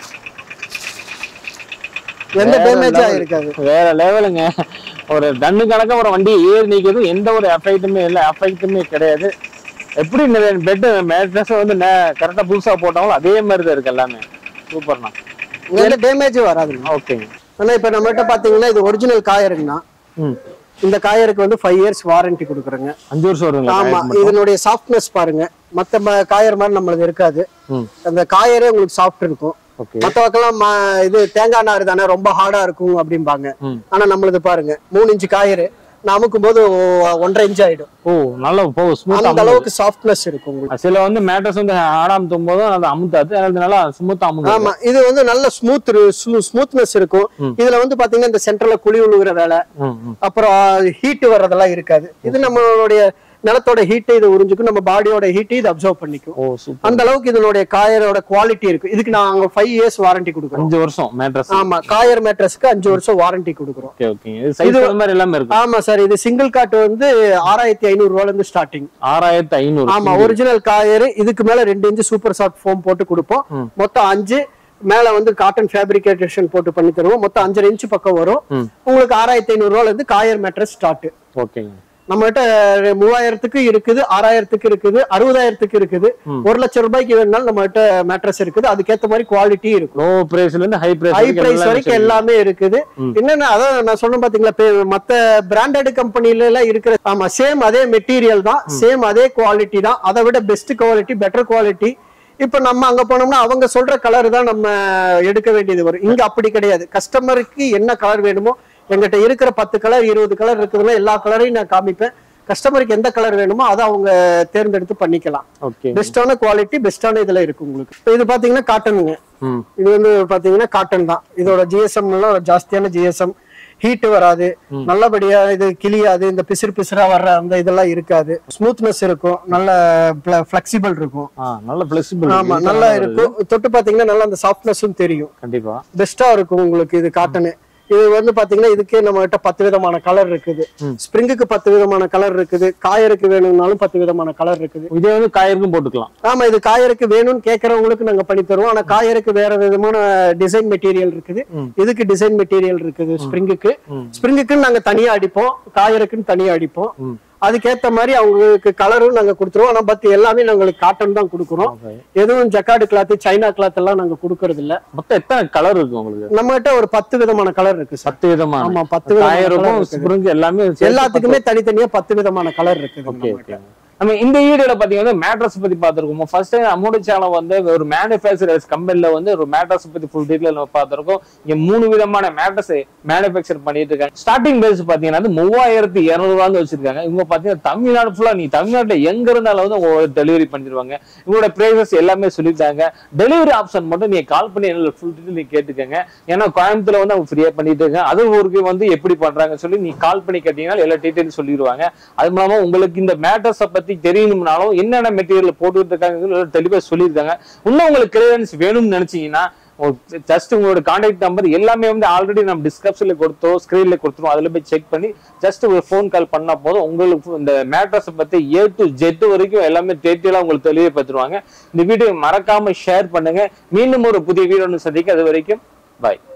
Speaker 2: எந்த டேமேஜ் ஆயிருக்காது
Speaker 1: வேற லெவலுங்க ஒரு டன்னு கணக்கா ஒரு வண்டி ஏறி நிக்கிறது எந்த ஒரு எஃபெக்ட்டுமே இல்லை எஃபெக்ட்டுமே கிடையாது எப்படி பெட் மேட்ரஸ் வந்து கரெக்டா புதுசா போட்டாங்களோ அதே மாதிரி தான் இருக்கு எல்லாமே சூப்பர்ண்ணா
Speaker 2: எந்த டேமேஜ் வராதுங்க
Speaker 1: ஓகேங்க
Speaker 2: ஆனா இப்ப நம்மகிட்ட பாத்தீங்கன்னா இது ஒரிஜினல் காயருங்கண்ணா
Speaker 1: ம்
Speaker 2: இந்த காயருக்கு வந்து ஃபைவ் இயர்ஸ் வாரண்டி கொடுக்குறேங்க
Speaker 1: அஞ்சு வருஷம் வருங்களா
Speaker 2: ஆமா இதனுடைய சாஃப்ட்னஸ் பாருங்க மத்த ம- காயர் மாதிரி நம்மளுக்கு இருக்காது
Speaker 1: ம்
Speaker 2: அந்த காயரே உங்களுக்கு சாஃப்ட் இருக்கும்
Speaker 1: ஓகே
Speaker 2: மத்தவக்கெல்லாம் ம- இது தேங்காய் நார் தானே ரொம்ப ஹார்டா இருக்கும் அப்படிம்பாங்க
Speaker 1: ம்.
Speaker 2: ஆனா நம்மளது பாருங்க மூணு இன்ச்சு காயரு நான் அமுக்கும் போது ஒ- ஒன்றரை இன்ச் ஆயிடும்
Speaker 1: ஓ நல்லா போ ஸ்மூத்
Speaker 2: அந்த அளவுக்கு சாஃப்ட்னஸ் இருக்கும் உங்களுக்கு
Speaker 1: சில வந்து மேட்டர்ஸ் வந்து ஆடாமத்தும் போதும் அது அமுத்தாது அது நல்லா ஸ்மூத்தா அமுங்க
Speaker 2: ஆமா இது வந்து நல்ல ஸ்மூத் ஸ்மூத்னஸ் இருக்கும் இதுல வந்து பாத்தீங்கன்னா இந்த சென்டர்ல குழி விழுகிற வேலை
Speaker 1: ம் ம்
Speaker 2: அப்புறம் ஹீட் வர்றதெல்லாம் இருக்காது இது நம்மளுடைய நிலத்தோட ஹீட்டை இது உறிஞ்சுக்கும் நம்ம பாடியோட ஹீட்டை இது அப்சர்வ் பண்ணிக்கும்
Speaker 1: ஓ சூப்பர்
Speaker 2: அந்த அளவுக்கு இதனுடைய காயரோட குவாலிட்டி இருக்கு இதுக்கு நாங்க ஃபைவ் இயர்ஸ் வாரண்டி கொடுக்குறோம்
Speaker 1: அஞ்சு வருஷம் மேட்ரஸ்
Speaker 2: ஆமா காயர் மேட்ரஸ்க்கு அஞ்சு வருஷம் வாரண்டி கொடுக்குறோம்
Speaker 1: ஓகே ஓகேங்க இது சைஸ் அது மாதிரி எல்லாமே இருக்கு
Speaker 2: ஆமா சார் இது சிங்கிள் காட்டு வந்து ஆறாயிரத்தி ஐநூறு ரூபாயில இருந்து ஸ்டார்டிங்
Speaker 1: ஆறாயிரத்தி ஐநூறு
Speaker 2: ஆமா ஒரிஜினல் காயர் இதுக்கு மேல ரெண்டு இன்ச்சு சூப்பர் சாஃப்ட் ஃபோம் போட்டு கொடுப்போம் மொத்தம் அஞ்சு மேல வந்து காட்டன் ஃபேப்ரிகேஷன் போட்டு பண்ணி தருவோம் மொத்தம் அஞ்சரை இன்ச்சு பக்கம் வரும்
Speaker 1: ம்.
Speaker 2: உங்களுக்கு ஆறாயிரத்தி ஐநூறு ரூபாயில இருந்து காயர் மேட்ரஸ் ஸ்டார்ட்
Speaker 1: ஓகேங்க
Speaker 2: நம்மகிட்ட மூவாயிரத்துக்கு இருக்குது ஆறாயிரத்துக்கு இருக்குது அறுபதாயிரத்துக்கு இருக்குது ஒரு லட்சம் ரூபாய்க்கு வேணும்னாலும் நம்மகிட்ட மேட்ரஸ் இருக்குது அதுக்கேத்த மாதிரி குவாலிட்டி இருக்கும்
Speaker 1: லோ பிரைஸ்ல இருந்து ஹை பிரைஸ்
Speaker 2: ஹை பிரைஸ் வரைக்கும் எல்லாமே இருக்குது என்னன்னா அதான் நான் சொன்னேன் பாத்தீங்களா இப்ப மத்த பிராண்டட் கம்பெனில எல்லாம் இருக்கிற ஆமா சேம் அதே மெட்டீரியல் தான் சேம் அதே குவாலிட்டி தான் அதை விட பெஸ்ட் குவாலிட்டி பெட்டர் குவாலிட்டி இப்ப நம்ம அங்க போனோம்னா அவங்க சொல்ற கலர் தான் நம்ம எடுக்க வேண்டியது வரும் இங்க அப்படி கிடையாது கஸ்டமருக்கு என்ன கலர் வேணுமோ எங்கிட்ட இருக்கிற பத்து கலர் இருபது கலர் இருக்குதுன்னா எல்லா கலரையும் நான் காமிப்பேன் கஸ்டமருக்கு எந்த கலர் வேணுமோ அதை அவங்க தேர்ந்தெடுத்து பண்ணிக்கலாம்
Speaker 1: ஓகே
Speaker 2: பெஸ்டான குவாலிட்டி பெஸ்டான இதுல இருக்கு உங்களுக்கு இப்ப இது பாத்தீங்கன்னா காட்டனுங்க
Speaker 1: ம்
Speaker 2: இது வந்து பாத்தீங்கன்னா காட்டன் தான் இதோட ஜிஎஸ்எம் எல்லாம் ஒரு ஜாஸ்தியான ஜிஎஸ்எம் ஹீட் வராது நல்லபடியா இது கிளியாது இந்த பிசிறு பிசிறா வர்ற அந்த இதெல்லாம் இருக்காது ஸ்மூத்னஸ் இருக்கும் நல்ல பிளெக்சிபிள் இருக்கும்
Speaker 1: ஆ நல்ல ஃபிளெக்சிபிள்
Speaker 2: ஆமா நல்லா இருக்கும் தொட்டு பாத்தீங்கன்னா நல்லா அந்த சாஃப்ட்னஸும் தெரியும்
Speaker 1: கண்டிப்பா
Speaker 2: பெஸ்டா இருக்கும் உங்களுக்கு இது காட்டனு இது வந்து பாத்தீங்கன்னா இதுக்கே நம்ம கிட்ட பத்து விதமான கலர் இருக்குது ஸ்ப்ரிங்குக்கு பத்து விதமான கலர் இருக்குது காயருக்கு வேணும்னாலும் பத்து விதமான கலர் இருக்குது
Speaker 1: இதே வந்து காயிருக்கும் போட்டுக்கலாம்
Speaker 2: ஆமா இது காயருக்கு வேணும்னு கேக்குறவங்களுக்கு நாங்க பண்ணி தருவோம் ஆனா காயருக்கு வேற விதமான டிசைன் மெட்டீரியல் இருக்குது இதுக்கு டிசைன் மெட்டீரியல் இருக்குது ஸ்ப்ரிங்குக்கு ஸ்ப்ரிங்குக்கு நாங்க தனியா அடிப்போம் காயருக்குன்னு தனியா அடிப்போம் அதுக்கேத்த மாதிரி அவங்களுக்கு கலரும் நாங்க கொடுத்துருவோம் ஆனா பட் எல்லாமே நாங்களுக்கு காட்டன் தான் கொடுக்குறோம் எதுவும் ஜக்கார்டு கிளாத் சைனா கிளாத் எல்லாம் நாங்க கொடுக்கறது இல்ல
Speaker 1: மொத்தம் எத்தனை கலர் இருக்கு உங்களுக்கு
Speaker 2: நம்ம கிட்ட ஒரு பத்து விதமான கலர் இருக்கு சார்
Speaker 1: பத்து விதமான
Speaker 2: ஆமா பத்து விதமான colour
Speaker 1: ஆயிரம்
Speaker 2: இருக்குது.
Speaker 1: ஸ்ப்ரிங் எல்லாமே சேர்த்து
Speaker 2: எல்லாத்துக்குமே தனித்தனியா பத்து விதமான கலர் இருக்குது
Speaker 1: ஓகே
Speaker 2: நம்மகிட்ட.
Speaker 1: ஓகே நம்ம இந்த வீடியோல பாத்தீங்கன்னா மேட்ரஸ் பத்தி பாத்திருக்கோம் ஃபர்ஸ்ட் டைம் நம்மோட சேனல் வந்து ஒரு மேனுஃபேக்சரர்ஸ் கம்பெனில வந்து ஒரு மேட்ரஸ் பத்தி ஃபுல் டீடைல் நம்ம பார்த்திருக்கோம் இங்க மூணு விதமான மேட்ரஸ் மேனுஃபேக்சர் பண்ணிட்டு இருக்காங்க ஸ்டார்டிங் பிரைஸ் பாத்தீங்கன்னா வந்து மூவாயிரத்தி இருநூறு ரூபாய் வச்சிருக்காங்க இவங்க பாத்தீங்கன்னா தமிழ்நாடு ஃபுல்லா நீ தமிழ்நாட்டுல எங்க இருந்தாலும் வந்து உங்க டெலிவரி பண்ணிடுவாங்க இவங்களோட பிரைசஸ் எல்லாமே சொல்லிட்டாங்க டெலிவரி ஆப்ஷன் மட்டும் நீங்க கால் பண்ணி என்ன ஃபுல் டீடைல் நீங்க கேட்டுக்கங்க ஏன்னா கோயம்புத்தூர்ல வந்து அவங்க ஃப்ரீயா பண்ணிட்டு இருக்காங்க அது ஊருக்கு வந்து எப்படி பண்றாங்க சொல்லி நீ கால் பண்ணி கேட்டீங்கன்னா எல்லா டீடைலும் சொல்லிடுவாங்க அது மூலமா உங்களுக்கு இந்த மேட்டர்ஸை பத்தி தெரியணும்னாலும் என்னென்ன மெட்டீரியல் போட்டுட்டு இருக்காங்க தெளிவா சொல்லியிருக்காங்க இன்னும் உங்களுக்கு கிளியரன்ஸ் வேணும்னு நினைச்சீங்கன்னா ஜஸ்ட் உங்களோட கான்டாக்ட் நம்பர் எல்லாமே வந்து ஆல்ரெடி நம்ம டிஸ்கிரிப்ஷன்ல கொடுத்தோம் ஸ்கிரீன்ல கொடுத்துருவோம் அதுல போய் செக் பண்ணி ஜஸ்ட் ஒரு ஃபோன் கால் பண்ணா போதும் உங்களுக்கு இந்த மேட்டர்ஸை பத்தி ஏ டு ஜெட் வரைக்கும் எல்லாமே டீட்டெயிலா உங்களுக்கு தெளிவுபடுத்துருவாங்க இந்த வீடியோ மறக்காம ஷேர் பண்ணுங்க மீண்டும் ஒரு புதிய வீடியோ சந்திக்க அது வரைக்கும் பாய்